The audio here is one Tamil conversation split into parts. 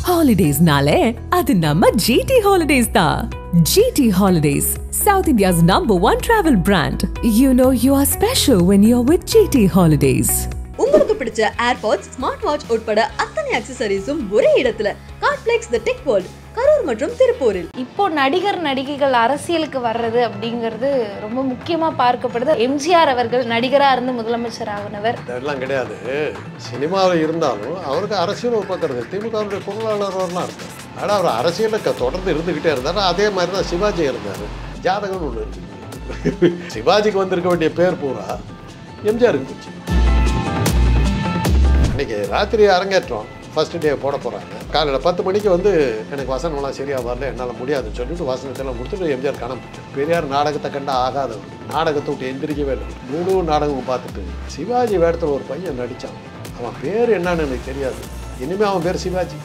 ஹாலிடேஸ்னாலே அது நம்ம ஜிடி ஹாலிடேஸ் தான் GT holidays South India's number one travel brand you know you are special when you are with GT holidays உங்களுக்கு பிடிச்ச ஏர்பாட்ஸ் ஸ்மார்ட் வாட்ச் உட்பட அத்தனை அக்சசரிஸும் ஒரே இடத்துல Cardplex the tech world Karur மற்றும் திருப்பூரில் இப்போ நடிகர் நடிகைகள் அரசியலுக்கு வர்றது அப்படிங்கிறது ரொம்ப முக்கியமாக பார்க்கப்படுது எம்ஜிஆர் அவர்கள் நடிகராக இருந்து முதலமைச்சர் ஆகினவர் அதெல்லாம் கிடையாது சினிமாவில் இருந்தாலும் அவருக்கு அரசியல் ஒரு பக்கம் இருக்குது திமுகவுடைய பொருளாளர்லாம் இருக்கார் ஆனால் அவர் அரசியலில் க- தொடர்ந்து இருந்துக்கிட்டே இருந்தார் அதே மாதிரி தான் சிவாஜி இருந்தார் ஜாதகம்னு ஒன்று இருக்குது சிவாஜிக்கு வந்திருக்க வேண்டிய பேர் பூரா எம்ஜிஆருக்கு போச்சு இன்னைக்கு ராத்திரி அரங்கேற்றம் ஃபர்ஸ்ட் டே போட போகிறாங்க காலையில் பத்து மணிக்கு வந்து எனக்கு வசனம்லாம் சரியாக வரல என்னால் முடியாதுன்னு சொல்லிட்டு வசனத்தெல்லாம் கொடுத்துட்டு எம்ஜிஆர் காணப்பட்டு பெரியார் நாடகத்தை கண்டா ஆகாதவர் நாடகத்தை விட்டு எந்திரிக்கவே இல்லை முழு நாடகம் பார்த்துட்டு சிவாஜி வேடத்தில் ஒரு பையன் நடித்தான் அவன் பேர் என்னன்னு எனக்கு தெரியாது இனிமேல் அவன் பேர் Sivaji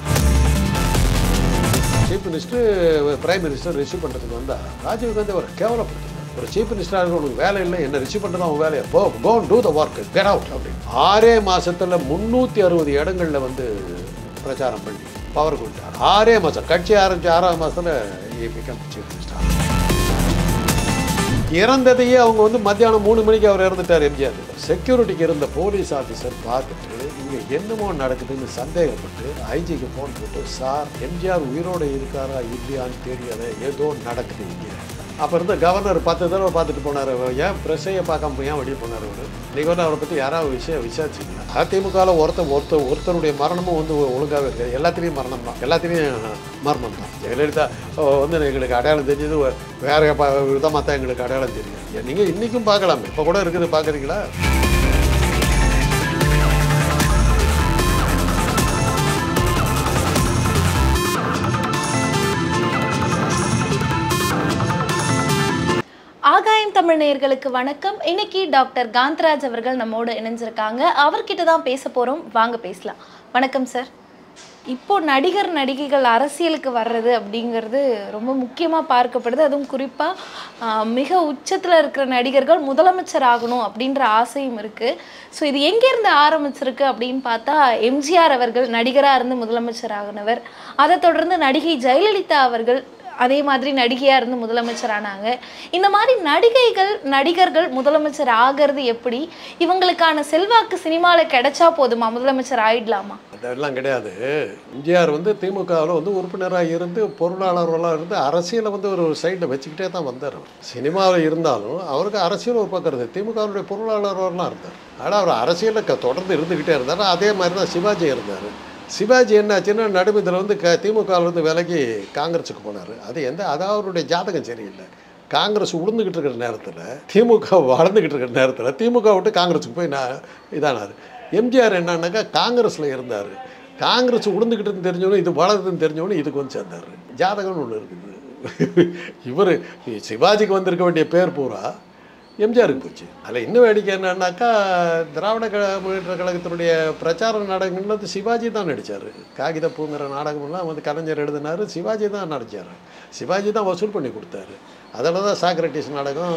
chief minister prime minister receive பண்ணுறதுக்கு வந்தால் ராஜீவ் காந்தி அவர் கேவலப்படுத்துறாரு ஒரு சீஃப் மினிஸ்டராக இருக்க உனக்கு வேலை இல்லை என்ன ரிசீவ் பண்ணுறது அவன் வேலையை go go to the work get out அப்படின்னு ஆறே மாசத்துல முந்நூற்றி அறுபது இடங்களில் வந்து பிரச்சாரம் பண்ணி பவர் கொடுத்தார் ஆறே மாதம் கட்சி ஆரம்பிச்சு ஆறாம் மாதத்தில் பிகம் சீஃப் மினிஸ்டர் இறந்ததையே அவங்க வந்து மத்தியானம் மூணு மணிக்கு அவர் இறந்துட்டார் எம்ஜிஆர் செக்யூரிட்டிக்கு இருந்த போலீஸ் ஆஃபீஸர் பார்த்துட்டு இங்கே என்னமோ நடக்குதுன்னு சந்தேகப்பட்டு ஐஜிக்கு ஃபோன் போட்டு சார் எம்ஜிஆர் உயிரோடு இருக்காரா இல்லையான்னு தெரியல ஏதோ நடக்குது இங்கே அப்போ இருந்த கவர்னர் பத்து தடவை பார்த்துட்டு போனார் ஏன் ப்ரெஸ்ஸையே பார்க்காம ஏன் வெளியே போனார் அவர் நீங்கள் வந்து அவரை பற்றி யாராவது விஷயம் விசாரிச்சிங்களா அதிமுகவில் ஒருத்தர் ஒருத்தர் ஒருத்தருடைய மரணமும் வந்து ஒழுங்காகவே இருக்காது எல்லாத்துலேயும் மரணம் தான் எல்லாத்துலேயும் மரணம் தான் ஜெயலலிதா அஹ், வந்து எங்களுக்கு அடையாளம் தெரிஞ்சது வேற விதமாக தான் எங்களுக்கு அடையாளம் தெரியும் நீங்கள் இன்றைக்கும் பார்க்கலாமே இப்போ கூட இருக்குது பார்க்குறீங்களா ஆகாயம் தமிழ் நேயர்களுக்கு வணக்கம் இன்னைக்கு டாக்டர் காந்தராஜ் அவர்கள் நம்மோடு இணைஞ்சிருக்காங்க அவர்கிட்ட தான் பேச போகிறோம் வாங்க பேசலாம் வணக்கம் சார் இப்போ நடிகர் நடிகைகள் அரசியலுக்கு வர்றது அப்படிங்கிறது ரொம்ப முக்கியமாக பார்க்கப்படுது அதுவும் குறிப்பாக மிக உச்சத்தில் இருக்கிற நடிகர்கள் முதலமைச்சர் ஆகணும் அப்படின்ற ஆசையும் இருக்குது ஸோ இது எங்கேருந்து ஆரம்பிச்சிருக்கு அப்படின்னு பார்த்தா எம்ஜிஆர் அவர்கள் நடிகராக இருந்து முதலமைச்சர் ஆகினவர் அதை தொடர்ந்து நடிகை ஜெயலலிதா அவர்கள் அதே மாதிரி நடிகையாக இருந்து முதலமைச்சர் ஆனாங்க இந்த மாதிரி நடிகைகள் நடிகர்கள் முதலமைச்சர் ஆகிறது எப்படி இவங்களுக்கான செல்வாக்கு சினிமாவில் கிடைச்சா போதுமா முதலமைச்சர் ஆயிடலாமா அதெல்லாம் கிடையாது எம்ஜிஆர் வந்து திமுகவில் வந்து உறுப்பினராக இருந்து பொருளாளர்களாக இருந்து அரசியலை வந்து ஒரு சைடில் வச்சுக்கிட்டே தான் வந்தார் அவர் சினிமாவில் இருந்தாலும் அவருக்கு அரசியல் ஒரு பக்கம் இருந்தது திமுகவுடைய பொருளாளர்கள்லாம் இருந்தார் ஆனால் அவர் அரசியலில் க- தொடர்ந்து இருந்துக்கிட்டே இருந்தார் அதே மாதிரி தான் சிவாஜி இருந்தார் சிவாஜி என்னாச்சுன்னா நடுமத்தில் வந்து க திமுகவில் இருந்து விலகி காங்கிரஸுக்கு போனார் அது எந்த அது அவருடைய ஜாதகம் சரியில்லை காங்கிரஸ் உளுந்துக்கிட்டு இருக்கிற நேரத்தில் திமுக வளர்ந்துக்கிட்டு இருக்கிற நேரத்தில் திமுக விட்டு காங்கிரஸுக்கு போய் நான் இதானார் எம்ஜிஆர் என்னன்னாக்கா காங்கிரஸில் இருந்தார் காங்கிரஸ் உளுந்துக்கிட்டுன்னு தெரிஞ்சவொன்னே இது வளருதுன்னு தெரிஞ்சவொன்னே இதுக்கு வந்து சேர்ந்தார் ஜாதகம்னு ஒன்று இருக்குது இவர் சிவாஜிக்கு வந்திருக்க வேண்டிய பேர் பூரா எம்ஜிஆருக்கு போச்சு அதில் இன்னும் வேடிக்கை என்னன்னாக்கா திராவிட கழக முன்னேற்ற கழகத்தினுடைய பிரச்சார நாடகங்கள்ல வந்து சிவாஜி தான் நடித்தார் காகித பூங்கிற நாடகமெல்லாம் வந்து கலைஞர் எழுதினார் சிவாஜி தான் நடித்தார் சிவாஜி தான் வசூல் பண்ணி கொடுத்தாரு அதில் தான் சாக்ரட்டிஸ் நாடகம்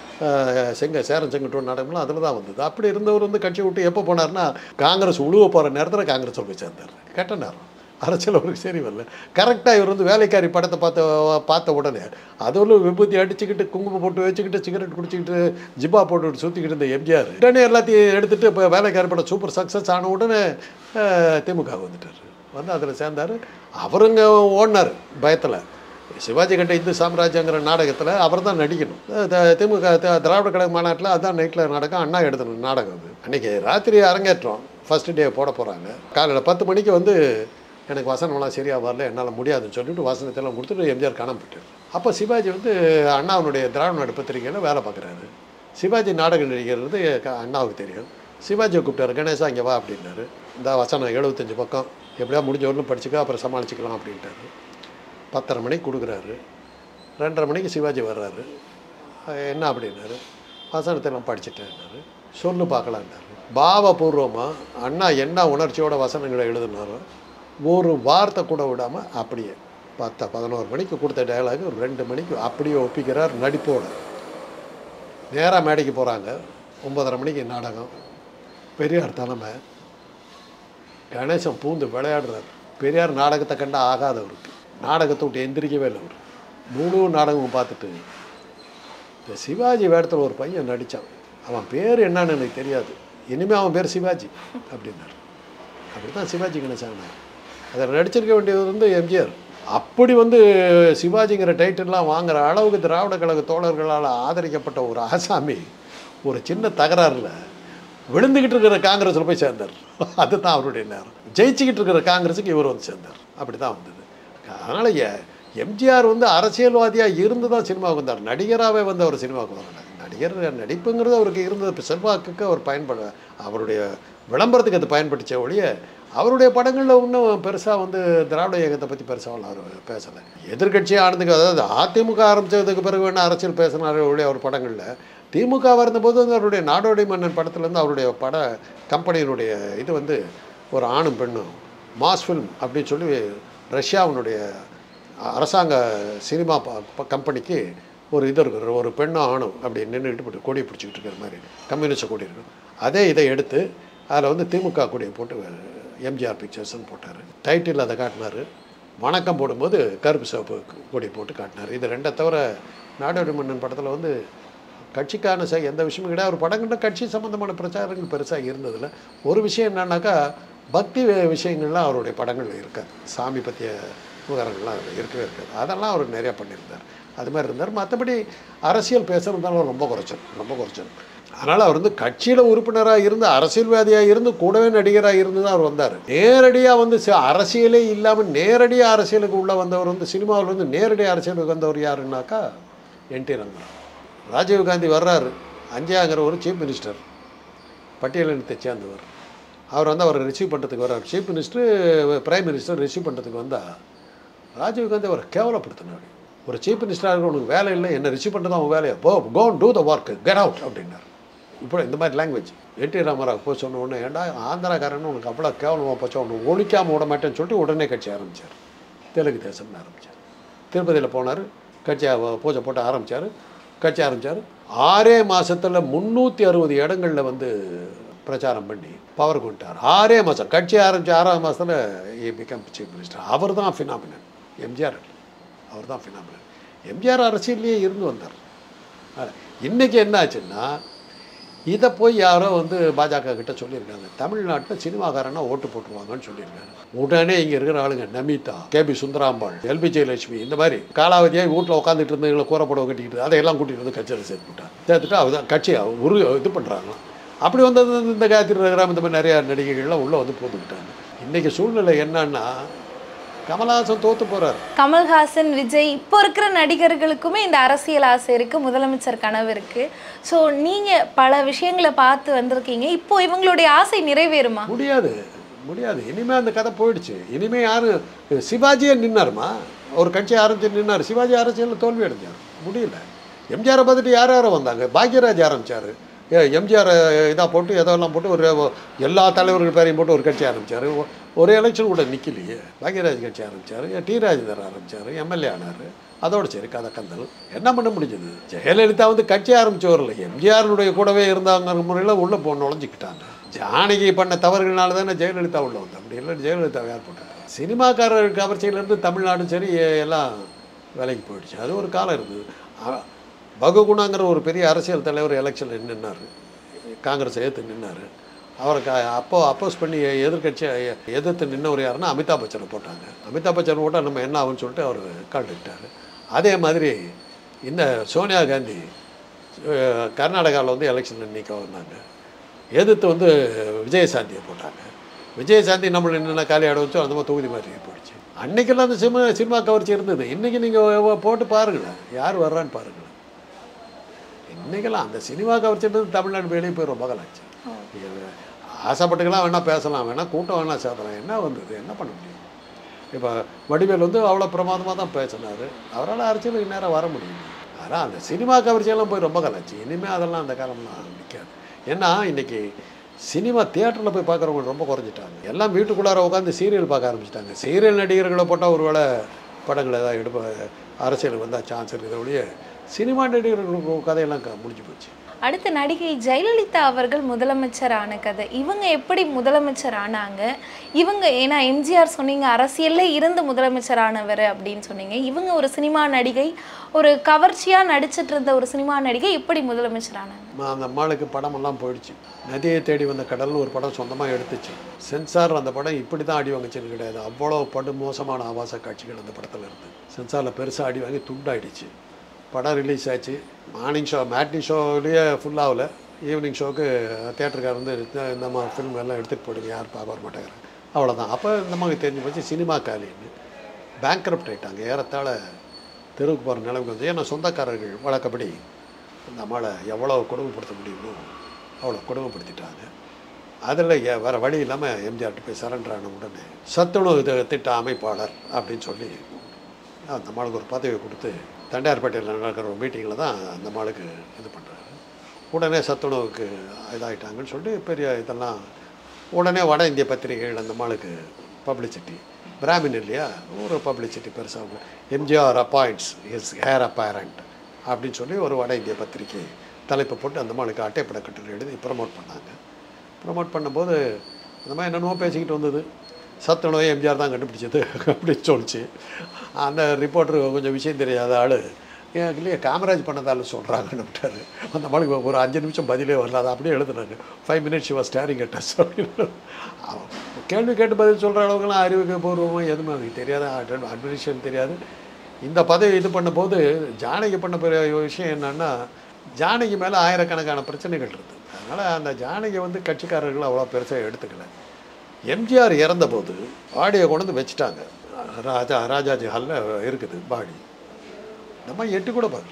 அஹ், செங்க சேரன் செங்கட்டூர் நாடகம்லாம் அதில் தான் வந்தது அப்படி இருந்தவர் வந்து கட்சி விட்டு எப்போ போனார்னா காங்கிரஸ் உழுவ போகிற நேரத்தில் காங்கிரஸில் போய் சேர்ந்தார் கெட்ட நேரம் அரசியல் அவருக்கு சரி வரல கரெக்டாக இவர் வந்து வேலைக்காரி படத்தை பார்த்த பார்த்த உடனே அதுவும் விபூதி அடிச்சுக்கிட்டு குங்குமம் போட்டு வச்சுக்கிட்டு சிகரெட் குடிச்சிக்கிட்டு ஜிப்பா போட்டுக்கிட்டு சுற்றிக்கிட்டு இருந்த எம்ஜிஆர் உடனே எல்லாத்தையும் எடுத்துகிட்டு இப்போ வேலைக்காரி படம் சூப்பர் சக்ஸஸ் ஆன உடனே அஹ், திமுக வந்துட்டார் வந்து அதில் சேர்ந்தார் அவருங்க ஓடினார் பயத்தில் சிவாஜி கண்ட இந்து சாம்ராஜ்யங்கிற நாடகத்தில் அவர் தான் நடிக்கணும் த- திமுக த- திராவிட கழக மாநாட்டில் அதான் நைட்டில் நாடகம் அண்ணா எடுத்த நாடகம் அது அன்றைக்கி ராத்திரி அரங்கேற்றம் ஃபர்ஸ்ட் டே போட போகிறாங்க காலையில் பத்து மணிக்கு வந்து எனக்கு வசனம்லாம் சரியாக வரல என்னால் முடியாதுன்னு சொல்லிட்டு வசனத்தெல்லாம் கொடுத்துட்டு எம்ஜிஆர் காணாம போயிட்டார் அப்போ சிவாஜி வந்து அண்ணாவுடைய திராவிட நாடு பத்திரிகையில் வேலை பார்க்குறாரு சிவாஜி நாடக நடிகர்றது க- அண்ணாவுக்கு தெரியும் சிவாஜியை கூப்பிட்டாரு கணேசா இங்கே வா அப்படின்னாரு இந்த வசனம் எழுபத்தஞ்சு பக்கம் எப்படியா முடிஞ்ச வரலும் படிச்சுக்க அப்புறம் சமாளிச்சுக்கலாம் அப்படின்ட்டாரு பத்தரை மணிக்கு கொடுக்குறாரு ரெண்டரை மணிக்கு சிவாஜி வர்றாரு அஹ் என்ன அப்படின்னாரு வசனத்தை நான் படிச்சுட்டேன்னாரு சொல்லு பார்க்கலான்னாரு பாவபூர்வமாக அண்ணா என்ன உணர்ச்சியோட வசனங்களை எழுதினாரோ ஒரு வார்த்தை கூட விடாமல் அப்படியே பத்த பதினோரு மணிக்கு கொடுத்த டயலாக் ஒரு ரெண்டு மணிக்கு அப்படியே ஒப்பிக்கிறார் நடிப்போட நேராக மேடைக்கு போகிறாங்க ஒன்பதரை மணிக்கு நாடகம் பெரியார் தலைமை கணேசன் பூந்து விளையாடுறார் பெரியார் நாடகத்தை கண்டா ஆகாதவருக்கு நாடகத்தை விட்டு எந்திரிக்கவே இல்லை அவர் முழு நாடகமும் பார்த்துட்டு இந்த சிவாஜி வேடத்தில் ஒரு பையன் நடித்தான் அவன் பேர் என்னன்னு எனக்கு தெரியாது இனிமேல் அவன் பேர் சிவாஜி அப்படின்னாரு அப்படி தான் சிவாஜி கணேசன் அதை நடிச்சிருக்க வேண்டியது வந்து எம்ஜிஆர் அப்படி வந்து சிவாஜிங்கிற டைட்டில்லாம் வாங்குற அளவுக்கு திராவிட கழக தோழர்களால் ஆதரிக்கப்பட்ட ஒரு ஆசாமி ஒரு சின்ன தகராறில் விழுந்துக்கிட்டு இருக்கிற காங்கிரஸில் போய் சேர்ந்தார் அதுதான் அவருடைய நேரம் ஜெயிச்சுக்கிட்டு இருக்கிற காங்கிரஸுக்கு இவர் வந்து சேர்ந்தார் அப்படி தான் வந்தது அதனால் எம்ஜிஆர் வந்து அரசியல்வாதியாக இருந்து தான் சினிமாவுக்கு வந்தார் நடிகராகவே வந்து அவர் சினிமாவுக்கு வரல நடிகர் நடிப்புங்கிறது அவருக்கு இருந்தது செல்வாக்குக்கு அவர் பயன்பட அவருடைய விளம்பரத்துக்கு அது பயன்பட்டுச்சே ஒழிய அவருடைய படங்களில் இன்னும் பெருசாக வந்து திராவிட இயக்கத்தை பற்றி பெருசாக அவர் பேசலை எதிர்கட்சியாக ஆனதுக்கு அதாவது அதிமுக ஆரம்பித்ததுக்கு பிறகு வேணால் அரசியல் பேசினாரே ஒழிய அவர் படங்களில் திமுக இருந்தபோது வந்து அவருடைய நாடோடி மன்னன் படத்துலேருந்து அவருடைய பட கம்பெனியினுடைய இது வந்து ஒரு ஆணும் பெண்ணும் மாஸ் ஃபில்ம் அப்படின்னு சொல்லி ரஷ்யாவினுடைய அரசாங்க சினிமா ப- ப- கம்பெனிக்கு ஒரு இது இருக்கிற ஒரு பெண்ணும் ஆணும் அப்படி நின்றுக்கிட்டு இப்படி கொடி பிடிச்சிக்கிட்டு இருக்கிற மாதிரி கம்யூனிஸ்ட் கொடி இருக்கும் அதே இதை எடுத்து அதில் வந்து திமுக கொடியை போட்டு எம்ஜிஆர் பிக்சர்ஸ்னு போட்டார் டைட்டில் அதை காட்டினார் வணக்கம் போடும்போது கருப்பு சிவப்பு கொடி போட்டு காட்டினார் இது ரெண்டை தவிர நாடோடி மன்னன் படத்தில் வந்து கட்சிக்கான செ எந்த விஷயமும் கிடையாது ஒரு படங்கள்ல கட்சி சம்மந்தமான பிரச்சாரங்கள் பெருசாக இருந்ததில்ல ஒரு விஷயம் என்னன்னாக்கா பக்தி வி- விஷயங்கள்லாம் அவருடைய படங்கள் இருக்காது சாமி பற்றிய விவகாரங்கள்லாம் அதில் இருக்கவே இருக்காது அதெல்லாம் அவர் நிறையா பண்ணியிருந்தார் அது மாதிரி இருந்தார் மற்றபடி அரசியல் பேசுகிறதாலும் ரொம்ப குறைச்சல் ரொம்ப குறைச்சல் அதனால் அவர் வந்து கட்சியில் உறுப்பினராக இருந்து அரசியல்வாதியாக இருந்து கூடவே நடிகராக இருந்து தான் அவர் வந்தார் நேரடியாக வந்து சி- அரசியலே இல்லாமல் நேரடியாக அரசியலுக்கு உள்ளே வந்தவர் வந்து சினிமாவில் வந்து நேரடி அரசியலுக்கு வந்தவர் யாருன்னாக்கா என் டி ரங்கராவ் ராஜீவ்காந்தி வர்றாரு அஞ்சியாங்கிற ஒரு சீஃப் மினிஸ்டர் பட்டியலினத்தை சேர்ந்தவர் அவர் வந்து அவரை ரிசீவ் பண்ணுறதுக்கு வர்றார் chief minister prime minister receive பண்ணுறதுக்கு வந்தால் ராஜீவ்காந்தி அவரை கேவலப்படுத்தினார் ஒரு சீஃப் மினிஸ்டராக இருக்க உனக்கு வேலை இல்லை என்ன ரிசீவ் பண்ணுறது அவன் வேலையை போ go and do the work get out அப்படின்னார் இப்போ இந்த மாதிரி லாங்குவேஜ் என் டி ராமராவ் போய் சொன்ன உடனே ஏன்டா ஆந்திராக்காரன் உனக்கு அவ்வளோ கேவலமாக போச்சு அவனை ஒழிக்காமல் விட மாட்டேன்னு சொல்லிட்டு உடனே கட்சி ஆரம்பித்தார் தெலுங்கு தேசம்னு ஆரம்பித்தார் திருப்பதியில் போனார் கட்சி அவ- பூஜை போட்டு ஆரம்பித்தார் கட்சி ஆரம்பித்தார் ஆறே மாசத்துல முந்நூற்றி அறுபது இடங்களில் வந்து பிரச்சாரம் பண்ணி பவர் கொண்டார் ஆறே மாதம் கட்சி ஆரம்பித்த ஆறாம் மாதத்தில் ஏ பிகம் சீஃப் மினிஸ்டர் அவர் தான் ஃபினாமினன் எம்ஜிஆர் அவர் தான் ஃபினாமினன் எம்ஜிஆர் அரசியல்லையே இருந்து வந்தார் அஹ், இன்னைக்கு என்ன ஆச்சுன்னா இதை போய் யாரோ வந்து பாஜக கிட்ட சொல்லியிருக்காங்க தமிழ்நாட்டில் சினிமாக்காரனா ஓட்டு போட்டுருவாங்கன்னு சொல்லியிருக்காங்க உடனே இங்கே இருக்கிற ஆளுங்க நமிதா கேபி சுந்தராம்பாள் எல்பி ஜெயலட்சுமி இந்த மாதிரி காலாவதியாக வீட்டில் உட்காந்துட்டு இருந்தவங்களை கூறப்படவை கட்டிக்கிட்டு அதையெல்லாம் கூட்டிகிட்டு வந்து கட்சியில் சேர்த்துட்டாங்க சேர்த்துட்டு அதுதான் கட்சி உரு இது பண்ணுறாங்களாம் அப்படி வந்தது வந்து இந்த காயத்ரி ரகுராம் இந்த மாதிரி நிறையா நடிகைகள்லாம் உள்ளே வந்து போட்டுக்கிட்டாங்க இன்றைக்கி சூழ்நிலை என்னன்னா கமலஹாசன் தோற்று போகிறார் கமல்ஹாசன் விஜய் இப்போ இருக்கிற நடிகர்களுக்குமே இந்த அரசியல் ஆசை இருக்கு முதலமைச்சர் கனவு இருக்கு ஸோ நீங்க பல விஷயங்களை பார்த்து வந்திருக்கீங்க இப்போ இவங்களுடைய ஆசை நிறைவேறுமா முடியாது முடியாது இனிமே அந்த கதை போயிடுச்சு இனிமே யாரு சிவாஜியே நின்னாருமா ஒரு கட்சி ஆரம்பிச்சு நின்னார் சிவாஜி அரசியலில் தோல்வி அடைஞ்சார் முடியல எம்ஜிஆரை பார்த்துட்டு யார் யாரோ வந்தாங்க பாக்யராஜ் ஆரம்பிச்சார் எம்ஜிஆர் இதாக போட்டு எதெல்லாம் போட்டு ஒரு எல்லா தலைவர்கள் பேரையும் போட்டு ஒரு கட்சி ஆரம்பிச்சார் ஒரு எலெக்ஷன் கூட நிற்கலையே பாக்யராஜ் கட்சி ஆரம்பிச்சார் டி ராஜேந்தர் ஆரம்பிச்சார் எம்எல்ஏ ஆனார் அதோட சரி கதை கந்தல் என்ன பண்ண முடிஞ்சது ஜெயலலிதா வந்து கட்சி ஆரம்பிச்சவர் இல்லை எம்ஜிஆருடைய கூடவே இருந்தாங்கிற முறையில் உள்ளே போ நுழைஞ்சிக்கிட்டாங்க ஜானகி பண்ண தவறுகள்னால தானே ஜெயலலிதா உள்ள வந்தா அப்படி இல்லை ஜெயலலிதா யார் போட்டாங்க சினிமாக்காரர் கவர்ச்சியிலேருந்து தமிழ்நாடும் சரி எல்லாம் வேலைக்கு போயிடுச்சு அது ஒரு காலம் இருந்தது அ- பகுகுணாங்கிற ஒரு பெரிய அரசியல் தலைவர் எலெக்ஷனில் நின்னார் காங்கிரஸை எதிர்த்து நின்னார் அவருக்கு அப்போ அப்போஸ் பண்ணி எதிர்கட்சியை எதிர்த்து நின்னவர் யாருன்னா அமிதாப் பச்சனை போட்டாங்க அமிதாப் பச்சன் போட்டால் நம்ம என்ன ஆகும்னு சொல்லிட்டு அவர் காட்டுக்கிட்டார் அதே மாதிரி இந்த சோனியா காந்தி கர்நாடகாவில் வந்து எலெக்ஷனில் நிற்க வந்தாங்க எதிர்த்து வந்து விஜயசாந்தியை போட்டாங்க விஜயசாந்தி நம்மளை என்னென்ன காலி ஆட வச்சோ அந்த மாதிரி தொகுதி மாதிரி போயிடுச்சு அன்னைக்கெல்லாம் அந்த சினிமா சினிமா கவர்ச்சி இருந்தது இன்றைக்கி நீங்கள் போட்டு பாருங்களேன் யார் வர்றான்னு பாருங்களேன் இன்றைக்கெல்லாம் அந்த சினிமா கவர்ச்சின்றது தமிழ்நாடு வெளியே போய் ரொம்ப காலாச்சு இது ஆசைப்பட்டுக்கலாம் வேணால் பேசலாம் வேணால் கூட்டம் வேணால் சேர்த்தலாம் என்ன வந்தது என்ன பண்ண முடியும் இப்போ வடிவேல் வந்து அவ்வளோ பிரமாதமாக தான் பேசினார் அவரால் அரசியலுக்கு நேரம் வர முடியும் ஆனால் அந்த சினிமா கவர்ச்சியெல்லாம் போய் ரொம்ப கலாச்சு இனிமேல் அதெல்லாம் அந்த காலம்லாம் நிற்காது ஏன்னா இன்றைக்கி சினிமா தியேட்டரில் போய் பார்க்குறவங்க ரொம்ப குறைஞ்சிட்டாங்க எல்லாம் வீட்டுக்குள்ளார உட்காந்து சீரியல் பார்க்க ஆரம்பிச்சிட்டாங்க சீரியல் நடிகர்களை போட்டால் ஒரு வேளை படங்கள் ஏதாவது எடுப்ப அரசியலுக்கு வந்தால் சான்ஸ் இருக்குது ஒழிய சினிமா நடிகர்களுக்கு கதையெல்லாம் க- முடிஞ்சு போச்சு அடுத்து நடிகை ஜெயலலிதா அவர்கள் முதலமைச்சர் ஆன கதை இவங்க எப்படி முதலமைச்சர் ஆனாங்க இவங்க ஏன்னா எம்ஜிஆர் சொன்னீங்க அரசியல்ல இருந்து முதலமைச்சர் ஆனவர் அப்படின்னு சொன்னீங்க இவங்க ஒரு சினிமா நடிகை ஒரு கவர்ச்சியா நடிச்சிட்டு இருந்த ஒரு சினிமா நடிகை எப்படி முதலமைச்சர் ஆனாங்க ம- அந்த அம்மாளுக்கு படமெல்லாம் போயிடுச்சு நதியை தேடி வந்த கடல்னு ஒரு படம் சொந்தமாக எடுத்துச்சு சென்சார் அந்த படம் இப்படி தான் அடி வாங்குச்சுன்னு கிடையாது அவ்வளோ படு மோசமான ஆபாச காட்சிகள் அந்த படத்தில் இருந்து சென்சாரில் பெருசாக அடி வாங்கி துண்டாயிடுச்சு படம் ரிலீஸ் ஆச்சு மார்னிங் ஷோ மேட்னி ஷோலேயே ஃபுல்லாகல ஈவினிங் ஷோக்கு தேட்டருக்கார் வந்து இந்த- இந்த மாதிரி ஃபிலிம் எல்லாம் எடுத்துகிட்டு போடுங்க யார் பார்க்க வர மாட்டேங்கிறாங்க அவ்வளோதான் அப்போ நமக்கு தெரிஞ்சு போச்சு சினிமா காலின்னு பேங்க்ரப்ட் ஆயிட்டாங்க ஏறத்தாழ தெருவுக்கு போகிற நிலைமைக்கு வந்து ஏன்னா சொந்தக்காரர்கள் வழக்கப்படி அந்த அம்மாவை எவ்வளோ கொடுமைப்படுத்த முடியுமோ அவ்வளோ கொடுமைப்படுத்திட்டாங்க அதில் வேறு வழி இல்லாமல் எம்ஜிஆர்ட்ட போய் சரண்டர் ஆன உடனே சத்துணவு தி- திட்ட அமைப்பாளர் அப்படின்னு சொல்லி அந்த அம்மாளுக்கு ஒரு பதவி கொடுத்து தண்டையார்பேட்டையில் நடக்கிற ஒரு மீட்டிங்கில் தான் அந்த அம்மாளுக்கு இது பண்ணுறாரு உடனே சத்துணவுக்கு இதாகிட்டாங்கன்னு சொல்லிட்டு பெரிய இதெல்லாம் உடனே வட இந்திய பத்திரிகைகள் அந்த அம்மாளுக்கு பப்ளிசிட்டி பிராமின் இல்லையா ஒரு பப்ளிசிட்டி பெருசாக MGR appoints his heir apparent அப்படின்னு சொல்லி ஒரு வட இந்திய பத்திரிகை தலைப்பு போட்டு அந்த அம்மாளுக்கு அட்டைப்பட கட்டுரை எழுதி ப்ரமோட் பண்ணாங்க ப்ரமோட் பண்ணும்போது அந்த மாதிரி என்னென்னமோ பேசிக்கிட்டு வந்தது சத்துணவை எம்ஜிஆர் தான் கண்டுபிடிச்சது அப்படின்னு சொல்லிச்சு அந்த ரிப்போர்ட்டர் கொஞ்சம் விஷயம் தெரியாத ஆள் எனக்கு இல்லையே காமராஜ் பண்ணதால சொல்கிறாங்கன்னு விட்டாரு அந்த மாதிரி ஒரு அஞ்சு நிமிஷம் பதிலே வரல அதை அப்படியே எழுதுனாங்க five minutes was staring at us அப்படின்னு அவன் கேள்வி கேட்டு பதில் சொல்கிற அளவுக்குலாம் அறிவுக்கு பூர்வமாக எதுவுமே அவனுக்கு தெரியாது அட்மினிஸ்ட்ரேஷன் தெரியாது இந்த பதவி இது பண்ணும்போது ஜானகி பண்ண பெரிய விஷயம் என்னன்னா ஜானகி மேலே ஆயிரக்கணக்கான பிரச்சனைகள் இருக்குது அதனால் அந்த ஜானகி வந்து கட்சிக்காரர்கள் அவ்வளோ பெருசாக எடுத்துக்கல எம்ஜிஆர் இறந்தபோது பாடியை கொண்டு வந்து வச்சுட்டாங்க ராஜா ராஜாஜி ஹாலில் இருக்குது பாடி நம்ம எட்டு கூட பார்க்கல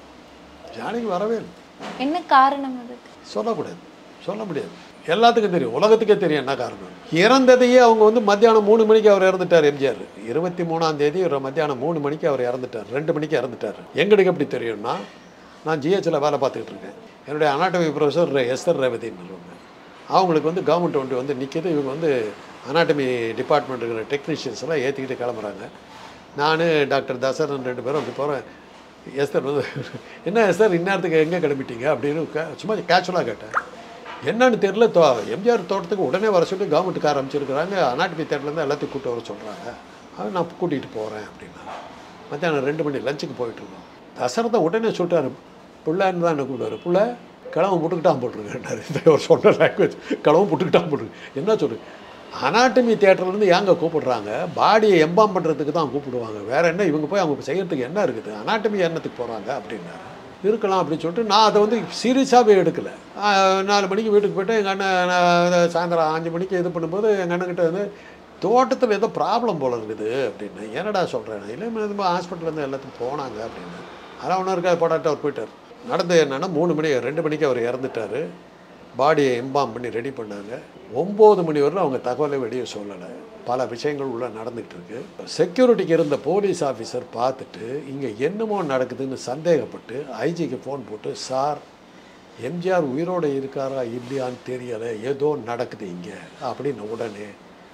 ஜானகி வரவே இல்லை என்ன காரணம் அதுக்கு சொல்லக்கூடாது சொல்ல முடியாது எல்லாத்துக்கும் தெரியும் உலகத்துக்கே தெரியும் என்ன காரணம் இறந்ததையே அவங்க வந்து மத்தியானம் மூணு மணிக்கு அவர் இறந்துட்டார் எம்ஜிஆர் இருபத்தி மூணாம் தேதி ஒரு மத்தியானம் மூணு மணிக்கு அவர் இறந்துட்டார் ரெண்டு மணிக்கு இறந்துட்டார் எங்களுக்கு எப்படி தெரியும்னா நான் ஜிஹெச்சில் வேலை பார்த்துக்கிட்டு இருக்கேன் என்னுடைய அனாட்டமி ப்ரொஃபஸர் எஸ்தர் ரேவதின்னு சொல்லுவாங்க அவங்களுக்கு வந்து கவர்மெண்ட் வண்டி வந்து நிற்கிது இவங்க வந்து அனாட்டமி டிபார்ட்மெண்ட் இருக்கிற டெக்னீஷியன்ஸ் எல்லாம் ஏற்றிக்கிட்டு கிளம்புறாங்க நான் டாக்டர் தசரன் ரெண்டு பேரும் அப்படி போகிறேன் எஸ்தர் வந்து என்ன எஸ்தர் இந்நேரத்துக்கு எங்கே கிளம்பிட்டீங்க அப்படின்னு கே- சும்மா கேஷுவலாக கேட்டேன் என்னன்னு தெரியல தோ எம்ஜிஆர் தோட்டத்துக்கு உடனே வர சொல்லி கவர்மெண்ட்டுக்கு ஆரம்பிச்சிருக்கிறாங்க அனாட்டமி தேட்டர்லேருந்து எல்லாத்தையும் கூட்டு வர சொல்கிறாங்க அது நான் கூட்டிகிட்டு போகிறேன் அப்படின்னா மத்தியானம் ரெண்டு மணி லஞ்சுக்கு போயிட்டு இருந்தோம் தசரத்தை உடனே சொல்லிட்டாரு புள்ளான்னு தான் என்ன கூப்பிடுவாரு புள்ள கிழவன் புட்டுக்கிட்டான் போட்டிருக்கேன்டாரு இந்த ஒரு சொன்ன லாங்குவேஜ் கிழவன் புட்டுக்கிட்டான் போட்டிருக்கு என்ன சொல்லு அனாட்டமி தேட்டர்லேருந்து ஏங்க கூப்பிடுறாங்க பாடியை எம்பாம் பண்ணுறதுக்கு தான் கூப்பிடுவாங்க வேற என்ன இவங்க போய் அவங்க செய்யறதுக்கு என்ன இருக்குது அனாட்டமி என்னத்துக்கு போகிறாங்க அப்படின்னாரு இருக்கலாம் அப்படின்னு சொல்லிட்டு நான் அதை வந்து சீரியஸாகவே எடுக்கலை நாலு மணிக்கு வீட்டுக்கு போயிட்டு எங்கள் அண்ணன் நான் சாயந்தரம் அஞ்சு மணிக்கு இது பண்ணும்போது எங்கள் அண்ணன்கிட்ட வந்து தோட்டத்தில் ஏதோ ப்ராப்ளம் போல இருக்குது அப்படின்னு என்னடா சொல்கிறேன் இல்லை இது ஹாஸ்பிட்டல்லேருந்து எல்லாத்துக்கும் போனாங்க அப்படின்னு அதெல்லாம் ஒன்றும் இருக்காது போடாட்டு அவர் போயிட்டார் நடந்தது என்னன்னா மூணு மணி ரெண்டு மணிக்கு அவர் இறந்துட்டார் பாடியை எம்பாம் பண்ணி ரெடி பண்ணாங்க ஒம்பது மணி வரலும் அவங்க தகவலை வெளியே சொல்லலை பல விஷயங்கள் உள்ள நடந்துகிட்டு இருக்கு செக்யூரிட்டிக்கு இருந்த போலீஸ் ஆஃபீஸர் பார்த்துட்டு இங்கே என்னமோ நடக்குதுன்னு சந்தேகப்பட்டு ஐஜிக்கு ஃபோன் போட்டு சார் எம்ஜிஆர் உயிரோடு இருக்காரா இல்லையான்னு தெரியலை ஏதோ நடக்குது இங்கே அப்படின்னு உடனே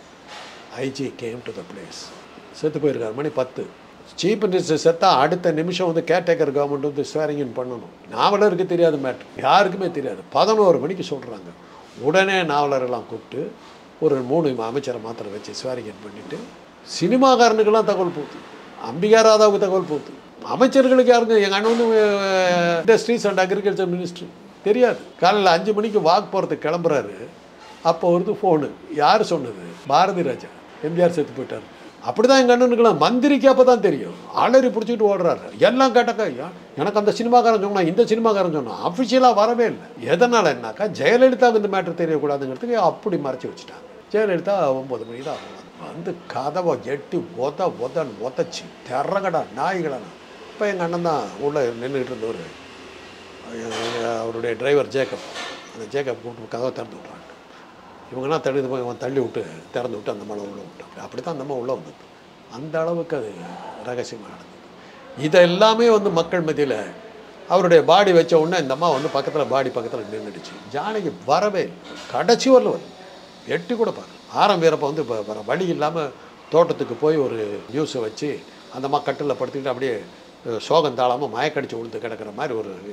IG came to the place செத்து போயிருக்காரு மணி பத்து சீஃப் மினிஸ்டர் செத்தா அடுத்த நிமிஷம் வந்து கேர்டேக்கர் கவர்மெண்ட் வந்து ஸ்வேரிங் இன் பண்ணணும் நாவலருக்கு தெரியாத மேட்ரு யாருக்குமே தெரியாது பதினோரு மணிக்கு சொல்கிறாங்க உடனே நாவலரெல்லாம் கூப்பிட்டு ஒரு மூணு அமைச்சரை மாத்திரம் வச்சு ஸ்வேரிங் இன் பண்ணிவிட்டு சினிமாக்காரனுக்கெல்லாம் தகவல் போகுது அம்பிகா ராதாவுக்கு தகவல் போகுது அமைச்சர்களுக்கு யாருங்க எங்கள் அண்ணன் வந்து இண்டஸ்ட்ரீஸ் அண்ட் அக்ரிகல்ச்சர் மினிஸ்ட்ரி தெரியாது காலையில் அஞ்சு மணிக்கு வாக் போகிறதுக்கு கிளம்புறாரு அப்போ வருது ஃபோனு யார் சொன்னது பாரதி ராஜா எம்ஜிஆர் செத்து போயிட்டார் அப்படி தான் எங்கள் அண்ணனுக்குலாம் மந்திரிக்கு அப்போ தான் தெரியும் ஆளறி பிடிச்சிக்கிட்டு ஓடுறாரு எல்லாம் கேட்டாக்கா "யா, எனக்கு அந்த சினிமாக்காரன் சொன்னான் இந்த சினிமாக்காரன் சொன்னான் அஃபிஷியலாக வரவே இல்லை எதனால் என்னாக்கா ஜெயலலிதாவுக்கு இந்த மேட்ரு தெரியக்கூடாதுங்கிறதுக்கு அப்படி மறைச்சி வச்சுட்டாங்க ஜெயலலிதா ஒம்பது மணி தான் வருவாங்க. வந்து கதவை எட்டி உத உதன் உதச்சி திறகடா நாய்களா இப்போ எங்கள் அண்ணன் தான் உள்ளே நின்றுக்கிட்டு இருந்தவர் அஹ் அவருடைய டிரைவர் ஜேக்கப் அந்த ஜேக்கப் கூப்பிட்டு கதவை திறந்து விட்றாங்க இவங்கன்னா தள்ளி போய் அவன் தள்ளி விட்டு திறந்து விட்டு அந்த மலை உள்ளே விட்டாங்க அப்படி தான் அந்த அம்மா உள்ளே வந்தது அந்த அளவுக்கு அது ரகசியமாக நடந்தது இதை எல்லாமே வந்து மக்கள் மத்தியில் அவருடைய பாடி வச்ச உடனே இந்த அம்மா வந்து பக்கத்தில் பாடி பக்கத்தில் நின்றுடுச்சு ஜானகி வரவே இல்லை கடைசி வரல வரல எட்டி கூட பார்க்கல ஆரம் வீரப்ப வந்து இப்போ வர வழி இல்லாமல் தோட்டத்துக்கு போய் ஒரு நியூஸை வச்சு அந்த அம்மா கட்டில் படுத்துக்கிட்டு அப்படியே அஹ், சோகம் தாழாமல் மயக்கடிச்சு விழுந்து கிடக்கிற மாதிரி ஒரு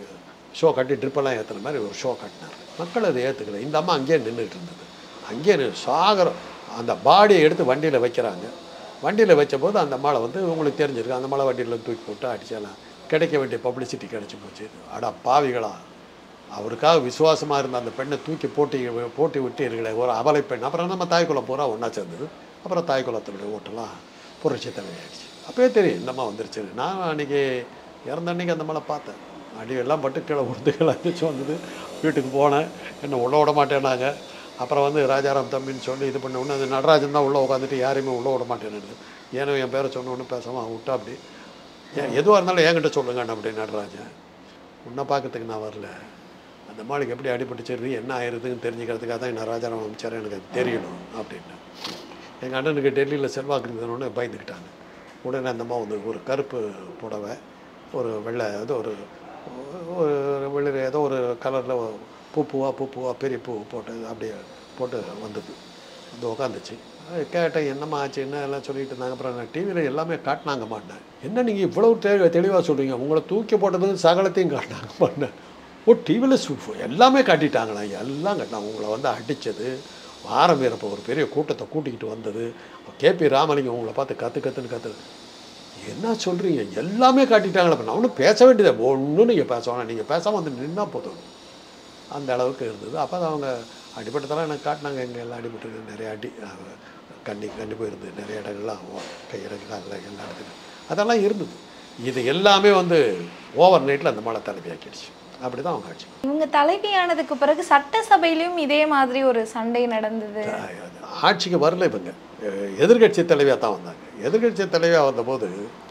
ஷோ கட்டி ட்ரிப்பெல்லாம் ஏற்றுன மாதிரி ஒரு ஷோ கட்டினார் மக்கள் அதை ஏற்றுக்கல இந்த அம்மா அங்கேயே நின்றுட்டு இருந்தது அங்கேயே நின்னு சாகரம் அந்த பாடியை எடுத்து வண்டியில் வைக்கிறாங்க வண்டியில் வச்சபோது அந்த அம்மாவை வந்து உங்களுக்கு தெரிஞ்சிருக்கு அந்த மலை வண்டியில் தூக்கி போட்டு அடிச்சலாம் கிடைக்க வேண்டிய பப்ளிசிட்டி கிடைச்சி போச்சு அடா பாவிகளா அவருக்காக விசுவாசமாக இருந்த அந்த பெண்ணை தூக்கி போட்டி போட்டி விட்டீர்களே ஒரு அபலை பெண் அப்புறம் நம்ம தாய்க்குளம் பூரா ஒன்றா சேர்ந்தது அப்புறம் தாய்க்குளத்தினுடைய ஓட்டெல்லாம் புரட்சி தலைமையாயிடுச்சு அப்பயே தெரியும் இந்த அம்மா வந்துருச்சு நான் அன்றைக்கி இறந்த அன்றைக்கி அந்த மலை பார்த்தேன் அடி எல்லாம் பட்டு கீழே உடுத்து கீழே அடிச்சு வந்தது வீட்டுக்கு போனேன் என்ன உள்ள விட மாட்டேன்னாங்க அப்புறம் வந்து ராஜாராம் தம்பின்னு சொல்லி இது பண்ண உடனே அந்த நடராஜன் தான் உள்ளே உட்காந்துட்டு யாரையுமே உள்ளே விட மாட்டேன்னு ஏன்னா என் பேரை சொன்ன உடனே பேசாமல் அவன் விட்டா அப்படி ஏன் எதுவாக இருந்தாலும் என்கிட்ட சொல்லுங்க அப்படி நடராஜன் உன்னை பார்க்கறதுக்கு நான் வரல அந்த மாளுக்கு எப்படி அடிபட்டுச்சிருது என்ன ஆயிருதுன்னு தெரிஞ்சுக்கிறதுக்காக தான் என்ன ராஜாராம் அமைச்சார் எனக்கு அது தெரியணும் அப்படின்னு எங்கள் அண்ணனுக்கு டெல்லியில் செல்வாக்கு இருந்ததுன்னு பயந்துக்கிட்டாங்க உடனே அந்த அம்மா வந்து ஒரு கருப்பு புடவை ஒரு வெள்ளை ஏதோ ஒரு ஒரு வெளிர் ஏதோ ஒரு கலரில் பூ பூவா பூ பூவா பெரிய பூ போட்டு அப்படியே போட்டு வந்தது வந்து உக்காந்துச்சு அது கேட்டேன் என்னம்மா ஆச்சு என்ன எல்லாம் சொல்லிட்டு இருந்தாங்க அப்புறம் நான் டிவியில் எல்லாமே காட்டினாங்க மாட்டேன் என்ன நீங்கள் இவ்வளவு தெ தெளிவாக சொல்கிறீங்க உங்களை தூக்கி போட்டது சகலத்தையும் காட்டினாங்க மாட்டேன் ஓ டிவியில் எல்லாமே காட்டிட்டாங்களா எல்லாம் காட்டினாங்க உங்களை வந்து அடித்தது வாரம் வீரப்போ ஒரு பெரிய கூட்டத்தை கூட்டிக்கிட்டு வந்தது கேபி ராமலிங்கம் உங்களை பார்த்து கற்று கற்றுன்னு கற்று என்ன சொல்கிறீங்க எல்லாமே காட்டிட்டாங்களே இப்போ நான் ஒன்றும் பேச வேண்டியது ஒன்றும் நீங்கள் பேச வேணாம் நீங்கள் பேசாமல் வந்து நின்னா போதும் அந்த அளவுக்கு இருந்தது அப்போ தான் அவங்க அடிபட்டதெல்லாம் எனக்கு காட்டினாங்க எங்கே எல்லாம் அடிபட்டு நிறைய அடி அஹ், கண்ணி கண்டி போயிருந்து நிறைய இடங்கள்லாம் கையில் காலில் எல்லா இடத்துலையும் அதெல்லாம் இருந்தது இது எல்லாமே வந்து ஓவர் நைட்டில் அந்த மழை தலைவியாக்கிடுச்சு அப்படி தான் அவங்க ஆட்சி இவங்க தலைவியானதுக்கு பிறகு சட்டசபையிலும் இதே மாதிரி ஒரு சண்டை நடந்தது ஆட்சிக்கு வரல இவங்க எதிர்கட்சி தலைவியாக தான் வந்தாங்க எதிர்கட்சி தலைவியாக வந்தபோது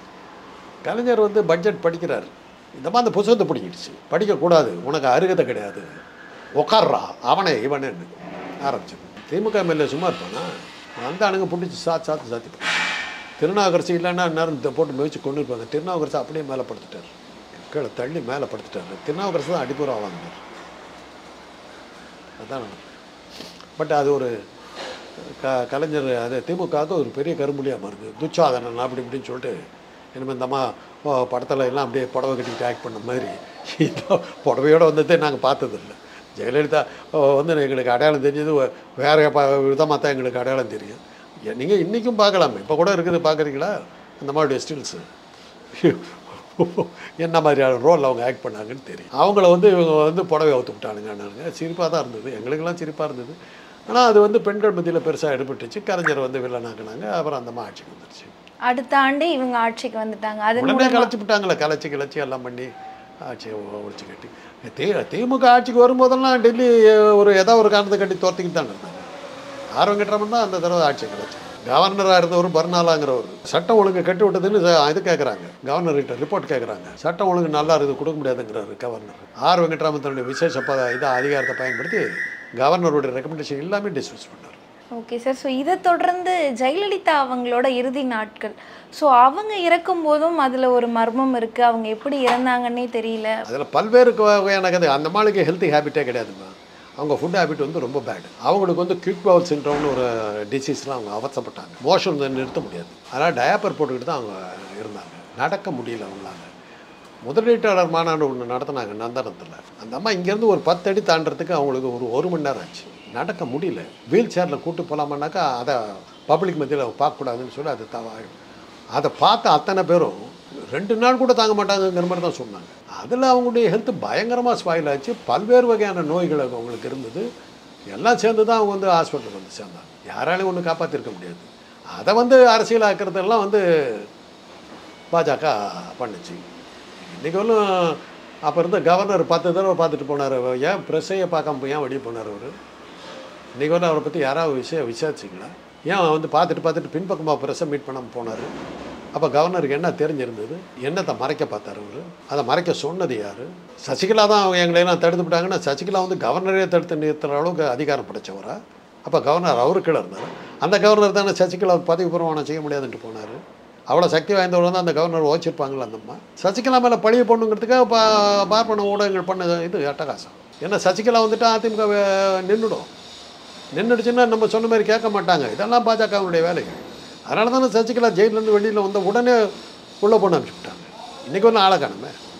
கலைஞர் வந்து பட்ஜெட் படிக்கிறார் இந்த மாதிரி அந்த புத்தகத்தை பிடிக்கிடுச்சு படிக்கக்கூடாது உனக்கு அருகதை கிடையாது உக்கார்றா அவனே இவனேன்னு ஆரம்பிச்சது திமுக எம்எல்ஏ சும்மா இருப்பானா அந்த அணுங்க பிடிச்சி சாத்து சாத்து சாத்தி திருநாகரசி இல்லைன்னா நேரம் இந்த போட்டு மிதிச்சு கொண்டு இருப்பாங்க திருநாவுக்கரசு அப்படியே மேலே படுத்துட்டார் கீழே தள்ளி மேலே படுத்துட்டார் திருநாவுக்கரசு தான் அடிப்புறா வாங்கினார் அதான் பட் அது ஒரு க கலைஞர் அது திமுகவுக்கு ஒரு பெரிய கரும்புலியாக மாறுது துச்சாதனன் அப்படி இப்படின்னு சொல்லிட்டு இனிமேல் இந்த அம்மா ஓ, படத்துல எல்லாம் அப்படியே புடவை கட்டிக்கிட்டு ஆக்ட் பண்ண மாதிரி இந்த புடவையோடு வந்ததே நாங்கள் பார்த்ததில்ல ஜெயலலிதா ஓ, வந்து எங்களுக்கு அடையாளம் தெரிஞ்சது ஒ- வேற ப விதமாக தான் எங்களுக்கு அடையாளம் தெரியும் நீங்கள் இன்றைக்கும் பார்க்கலாமே இப்போ கூட இருக்குது பார்க்குறீங்களா அந்த மாதிரி ஸ்டில்ஸு என்ன மாதிரியான ரோல் அவங்க ஆக்ட் பண்ணாங்கன்னு தெரியும் அவங்கள வந்து இவங்க வந்து புடவை அவுத்து விட்டானுங்கன்னாங்க சிரிப்பாக தான் இருந்தது எங்களுக்கெல்லாம் சிரிப்பாக இருந்தது ஆனால் அது வந்து பெண்கள் மத்தியில் பெருசாக எடுபட்டுச்சு கலைஞர் வந்து வில்லனாக்குனாங்க அப்புறம் அந்த அம்மா ஆட்சிக்கு வந்துருச்சு அடுத்த ஆண்டே இவங்க ஆட்சிக்கு வந்துட்டாங்க அதன் உடனே மூலமா கலைச்சி விட்டாங்களே கலைச்சி கிளச்சி எல்லாம் பண்ணி ஆட்சியை ஒ- ஒழிச்சு கட்டி தி திமுக ஆட்சிக்கு வரும்போதெல்லாம் டெல்லி ஒரு ஏதோ ஒரு காரணத்தை கட்டி தோர்த்திக்கிட்டு தான் இருந்தாங்க ஆர் வெங்கட்ராமன் தான் அந்த தடவை ஆட்சி கிளச்சி கவர்னராக இருந்தவர் பர்னாலாங்கிறவர் சட்டம் ஒழுங்கு கட்டி விட்டதுன்னு ச- இது கேட்குறாங்க கவர்னர்கிட்ட ரிப்போர்ட் கேட்குறாங்க சட்டம் ஒழுங்கு நல்லா இருக்குது கொடுக்க முடியாதுங்கிறாரு கவர்னர் ஆர் வெங்கட்ராமன் தன்னுடைய விசேஷ ப இதை அதிகாரத்தை பயன்படுத்தி கவர்னருடைய ரெக்கமெண்டேஷன் எல்லாமே டிஸ்மிஸ் பண்ணார் ஓகே சார் ஸோ இதை தொடர்ந்து ஜெயலலிதா அவங்களோட இறுதி நாட்கள் ஸோ அவங்க இறக்கும் போதும் அதில் ஒரு மர்மம் இருக்குது அவங்க எப்படி இறந்தாங்கன்னே தெரியல அதில் பல்வேறு கு- வகையான கதை அந்த மாளுக்கு ஹெல்த்தி ஹேபிட்டே கிடையாதுமா அவங்க ஃபுட் ஹேபிட் வந்து ரொம்ப பேட் அவங்களுக்கு வந்து குவிக் பவுல் சின்ட்ரோம்னு ஒரு டிசீஸ்லாம் அவங்க அவசப்பட்டாங்க மோஷன் வந்து நிறுத்த முடியாது அதனால் டயாப்பர் போட்டுக்கிட்டு தான் அவங்க இருந்தாங்க நடக்க முடியல அவங்களால முதலீட்டாளர் மாநாடு ஒன்று நடத்தினாங்க நந்தனத்தில் அந்த அம்மா இங்கேருந்து ஒரு பத்து அடி தாண்டறதுக்கு அவங்களுக்கு ஒரு ஒரு மணி நேரம் ஆச்சு நடக்க முடியல வீல் சேரில் கூட்டு போகலாமான்னாக்கா அதை பப்ளிக் மத்தியில் பார்க்கக்கூடாதுன்னு சொல்லி அது தவா அதை பார்த்த அத்தனை பேரும் ரெண்டு நாள் கூட தாங்க மாட்டாங்கங்கிற மாதிரி தான் சொன்னாங்க அதில் அவங்களுடைய ஹெல்த் பயங்கரமாக ஸ்பாயில் ஆச்சு பல்வேறு வகையான நோய்கள் அவங்களுக்கு இருந்தது எல்லாம் சேர்ந்து தான் அவங்க வந்து ஹாஸ்பிட்டலுக்கு வந்து சேர்ந்தாங்க யாராலையும் ஒன்றும் காப்பாற்றிருக்க முடியாது அதை வந்து அரசியலாக்குறதெல்லாம் வந்து பாஜக பண்ணுச்சு இன்றைக்கி ஒன்றும் அப்போ இருந்த கவர்னர் பத்து தடவை பார்த்துட்டு போனார் ஏன் ப்ரெஸ்ஸையே பார்க்காம போய் ஏன் வெளியே போனார் அவர் இன்றைக்கி வந்து அவரை பற்றி யாராவது விஷயம் விசாரிச்சிங்களா ஏன் வந்து பார்த்துட்டு பார்த்துட்டு பின்பக்கமாக ப்ரெஸ்ஸை மீட் பண்ணாமல் போனார் அப்போ கவர்னருக்கு என்ன தெரிஞ்சிருந்தது என்னத்தை மறைக்க பார்த்தார் அவர் அதை மறைக்க சொன்னது யார் சசிகலா தான் அவங்க எங்களையெல்லாம் தடுத்து விட்டாங்கன்னா சசிகலா வந்து கவர்னரே தடுத்து நிறுத்துற அளவுக்கு அதிகாரம் படைச்சவரா அப்போ கவர்னர் அவரு கீழே இருந்தார் அந்த கவர்னர் தானே சசிகலா பதவி பிரமாணம் செய்ய முடியாதுன்ட்டு போனார் அவ்வளோ சக்தி வாய்ந்தவர் வந்து அந்த கவர்னர் ஓச்சிருப்பாங்களா அந்த அம்மா சசிகலா மேலே பழிய போடணுங்கிறதுக்காக பா பார்ப்பன ஊடகங்கள் பண்ண இது அட்டகாசம் ஏன்னா சசிகலா வந்துட்டு அதிமுக வே- நின்றுடும் நின்றுடுச்சுன்னா நம்ம சொன்ன மாதிரி கேட்க மாட்டாங்க இதெல்லாம் பாஜகவுடைய வேலைகள் அதனால தானே சசிகலா ஜெயிலேருந்து வெளியில் வந்த உடனே உள்ளே போன அனுப்பிச்சுட்டாங்க இன்றைக்கி ஒன்றும் ஆளை காணுமே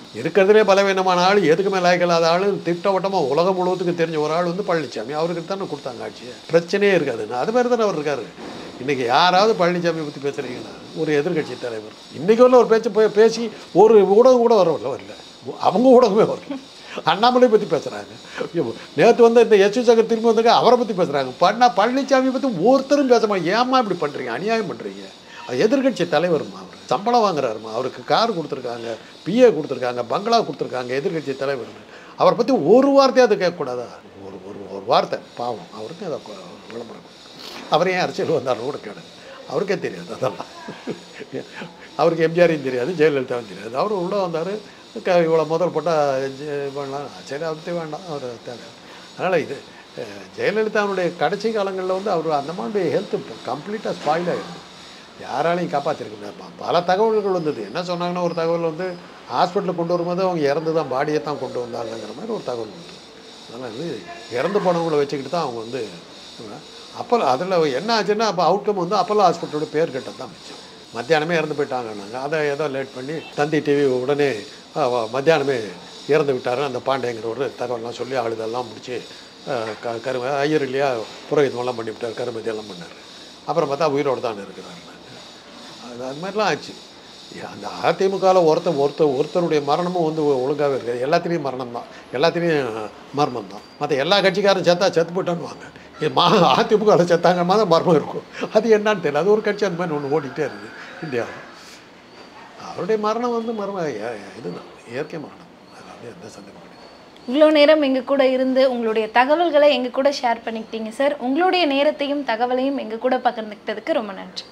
இருக்கிறதுலே பலவீனமான ஆள் எதுக்குமே லாய்க்கலாத ஆள் திட்டவட்டமாக உலகம் முழுவதுக்கு தெரிஞ்ச ஒரு ஆள் வந்து பழனிசாமி அவருக்கு தானே கொடுத்தாங்க ஆட்சியை பிரச்சனையே இருக்காதுன்னு அது மாதிரி தானே அவர் இருக்காரு இன்றைக்கி யாராவது பழனிசாமியை பற்றி பேசுகிறீங்கன்னா ஒரு எதிர்க்கட்சி தலைவர் இன்றைக்கி உள்ள ஒரு பேச்சு போய் பேசி ஒரு ஊடகம் கூட வரவில்ல வரல அவங்க ஊடகமே வரல அண்ணாமலை பற்றி பேசுகிறாங்க நேற்று வந்து இந்த எஸ் சங்கர் திரும்பி வந்தாங்க அவரை பற்றி பேசுகிறாங்க பண்ணா பழனிசாமி பற்றி ஒருத்தரும் பேச மாட்டேங்க ஏம்மா இப்படி பண்ணுறீங்க அநியாயம் பண்ணுறீங்க எதிர்கட்சி தலைவருமா அவர் சம்பளம் வாங்குறாருமா அவருக்கு கார் கொடுத்துருக்காங்க பிஏ கொடுத்துருக்காங்க பங்களா கொடுத்துருக்காங்க எதிர்கட்சி தலைவர் அவரை பற்றி ஒரு வார்த்தையாவது கேட்கக்கூடாதா ஒரு ஒரு ஒரு வார்த்தை பாவம் அவருக்கு அதை கொ- விளம்பரம் அவர் ஏன் அரசியல் வந்தாலும் கூட கேடு அவருக்கே தெரியாது அதெல்லாம் அவருக்கு எம்ஜிஆரையும் தெரியாது ஜெயலலிதாவும் தெரியாது அவர் உள்ளே வந்தார் க இவ்வளோ முதல் போட்டால் பண்ணலாம் சரி அது வேண்டாம் அவர் தேவை அதனால் இது அஹ், ஜெயலலிதாவுடைய கடைசி காலங்களில் வந்து அவர் அந்த மாதிரி ஹெல்த் கம்ப்ளீட்டாக ஸ்பாயில் ஆகிடுது யாராலையும் காப்பாற்றிருக்க முடியாது பல தகவல்கள் வந்தது என்ன சொன்னாங்கன்னா ஒரு தகவல் வந்து ஹாஸ்பிட்டலுக்கு கொண்டு வரும்போது அவங்க இறந்து தான் பாடியை தான் கொண்டு வந்தாங்கங்கிற மாதிரி ஒரு தகவல் வந்து அதனால் வந்து இறந்து போனவங்கள வச்சுக்கிட்டு தான் அவங்க வந்து அப்போ அதில் என்ன ஆச்சுன்னா அப்போ அவுட்கம் வந்து அப்போலோ ஹாஸ்பிட்டலோட பேர் கெட்டது தான் மிச்சம் மத்தியானமே இறந்து போயிட்டாங்கன்னாங்க அதை ஏதோ லேட் பண்ணி தந்தி டிவி உடனே அஹ், வ- மத்தியானமே இறந்து விட்டாரு அந்த பாண்டேங்கிற ஒரு தகவல்லாம் சொல்லி ஆளுதெல்லாம் முடிச்சு அஹ், க கரு ஐயர் இல்லையா புரோகிதமெல்லாம் பண்ணி விட்டார் கருமதி எல்லாம் பண்ணார் அப்புறம் பார்த்தா உயிரோடு தான் இருக்கிறாரு அது அது மாதிரிலாம் ஆச்சு ஏ, அந்த அதிமுகவில் ஒருத்தன் ஒருத்தர் ஒருத்தருடைய மரணமும் வந்து ஒழுங்காகவே இருக்காது எல்லாத்துலேயும் மரணம் தான் எல்லாத்துலேயும் மர்மம் தான் மற்ற எல்லா கட்சிக்காரும் செத்தா செத்து போயிட்டான்னுவாங்க இது மா அதிமுகவில் செத்தாங்க தான் மர்மம் இருக்கும் அது என்னன்னு தெரியல அது ஒரு கட்சி அந்த மாதிரி ஒன்று ஓடிக்கிட்டே இருக்குது இந்தியாவில் அவருடைய மரணம் வந்து மர்மம் ஏ- இதுதான் இயற்கை மரணம் அதாவது எந்த சந்தேகம் கிடையாது இவ்வளோ நேரம் எங்க கூட இருந்து உங்களுடைய தகவல்களை எங்க கூட ஷேர் பண்ணிக்கிட்டீங்க சார் உங்களுடைய நேரத்தையும் தகவலையும் எங்க கூட பகிர்ந்துக்கிட்டதுக்கு ரொம்ப நன்றி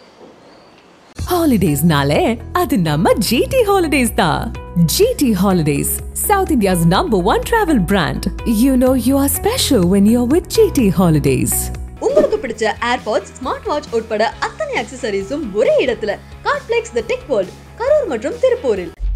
ஹாலிடேஸ்னாலே அது நம்ம ஜிடி ஹாலிடேஸ் தான் GT holidays South India's number one travel brand you know you are special when you are with GT holidays உங்களுக்கு பிடிச்ச ஏர்பாட்ஸ் ஸ்மார்ட் வாட்ச் உட்பட அத்தனை அக்சசரிஸும் ஒரே இடத்துல Cardplex the tech world Karur மற்றும் திருப்பூரில்